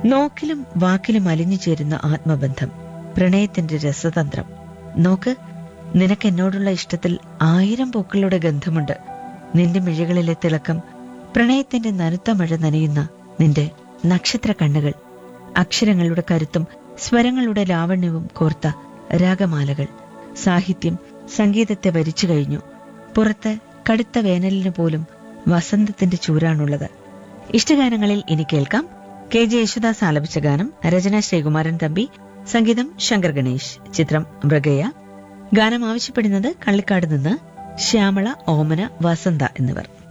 നോക്കിലും വാക്കിലും അലിഞ്ഞു ചേരുന്ന ആത്മബന്ധം പ്രണയത്തിന്റെ രസതന്ത്രം നോക്ക് നിനക്ക് എന്നോടുള്ള ഇഷ്ടത്തിൽ ആയിരം പൂക്കളുടെ ഗന്ധമുണ്ട് നിന്റെ മിഴികളിലെ തിളക്കം പ്രണയത്തിന്റെ നനുത്ത മഴ നനയുന്ന നിന്റെ നക്ഷത്ര കണ്ണുകൾ അക്ഷരങ്ങളുടെ കരുത്തും സ്വരങ്ങളുടെ ലാവണ്യവും കോർത്ത രാഗമാലകൾ സാഹിത്യം സംഗീതത്തെ വരിച്ചു കഴിഞ്ഞു പുറത്ത് കടുത്ത വേനലിന് പോലും വസന്തത്തിന്റെ ചൂരാണുള്ളത് ഇഷ്ടഗാനങ്ങളിൽ ഇനി കേൾക്കാം കെ ജെ യേശുദാസ് ആലപിച്ച ഗാനം രചന ശ്രീകുമാരൻ തമ്പി സംഗീതം ശങ്കർ ഗണേഷ് ചിത്രം മൃഗയ ഗാനം ആവശ്യപ്പെടുന്നത് കള്ളിക്കാട് നിന്ന് ശ്യാമള ഓമന വസന്ത എന്നിവർ